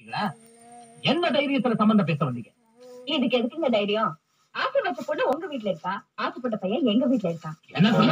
வந்தீங்களா என்ன தைரியத்துல சம்பந்தம் பேச வந்தீங்க இதுக்கு எதுக்குங்க தைரியம் ஆசை வச்ச பொண்ணு உங்க வீட்ல இருக்கா ஆசைப்பட்ட பையன் எங்க வீட்ல இருக்கான் என்ன சொன்ன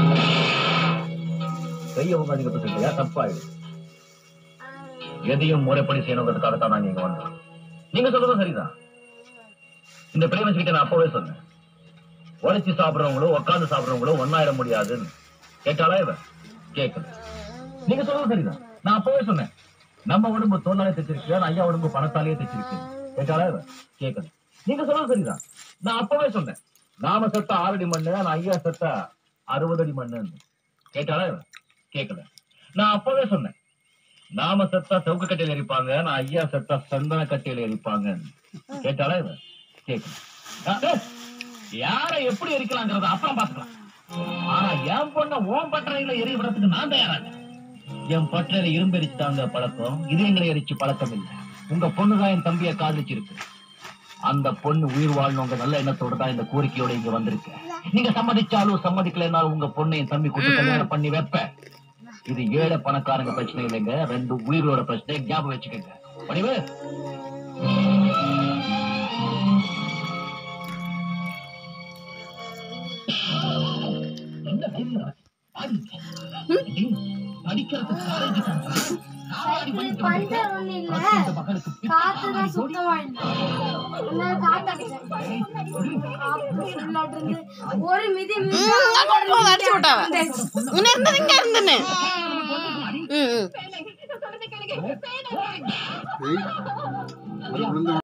கையவங்க அதிகப்பட்டு தப்பாயிடும் எதையும் முறைப்படி செய்யணுங்கிறதுக்காக தான் நாங்க இங்க வந்தோம் நீங்க சொல்றதும் சரிதான் இந்த பிரேமஸ் கிட்ட நான் அப்பவே சொன்னேன் உழைச்சி சாப்பிடுறவங்களும் உட்கார்ந்து சாப்பிடுறவங்களும் ஒன்னாயிட முடியாதுன்னு கேட்டாளா இவன் கேட்கல நீங்க சொல்றது சரிதான் நான் அப்பவே சொன்னேன் நம்ம உடம்பு தோலாலே தைச்சிருக்கு ஆனா ஐயா உடம்பு பணத்தாலேயே தைச்சிருக்கு கேட்டாளா இவன் கேட்கல நீங்க சொல்றது சரிதான் நான் அப்பவே சொன்னேன் நாம செத்த ஆறடி மண்ணு ஆனா ஐயா செத்த அறுபது அடி மண்ணுன்னு கேட்டாளா இவன் கேட்கல நான் அப்பவே சொன்னேன் நாம செத்தா சவுக்கு கட்டையில எரிப்பாங்க நான் ஐயா செத்தா சந்தன கட்டையில எரிப்பாங்க கேட்டாளா இவன் கேட்கல ஆ, டேய், யார எப்படி எரிக்கலாங்கிறத அப்புறம் பாத்துக்கலாம் ஆனா என் பொண்ண ஓம் பட்டறையில எரிய விடறதுக்கு நான் தயாராக என் பட்டறையில இரும்பு எரிச்சுட்டாங்க பழக்கம் இதயங்களை எரிச்சு பழக்கம் இல்லை உங்க பொண்ணுதான் என் தம்பிய காதலிச்சிருக்கு அந்த பொண்ணு உயிர் வாழணுங்க நல்ல எண்ணத்தோட தான் இந்த கோரிக்கையோட இங்க வந்திருக்கு நீங்க சம்மதிச்சாலும் சம்மதிக்கலைன்னாலும் உங்க பொண்ணை என் தம்பி கூட்டு கல்யாணம் பண்ணி வைப்பேன் இது ஏழை பணக்காரங்க பிரச்சனை இல்லைங்க ரெண்டு உயிரோட பிரச்சனை ஞாபகம் வச்சுக்கோங்க பணிவு என்ன தைரியம்? பாருங்க. படிக்கிறதுக்கு காலேஜ் பஞ்சர் ஒண்ணு இல்ல காத்துதான் சுத்தமா இல்ல அதனால காத்தடிச்சேன் காத்து ஃபுல்லாட்டு இருந்து ஒரு மிதி மிதி அடிச்சு விட்டாவ உன்ன இருந்தது இங்க இருந்துன்னு ம் ம் சொல்றது கேளுங்க. விழுந்து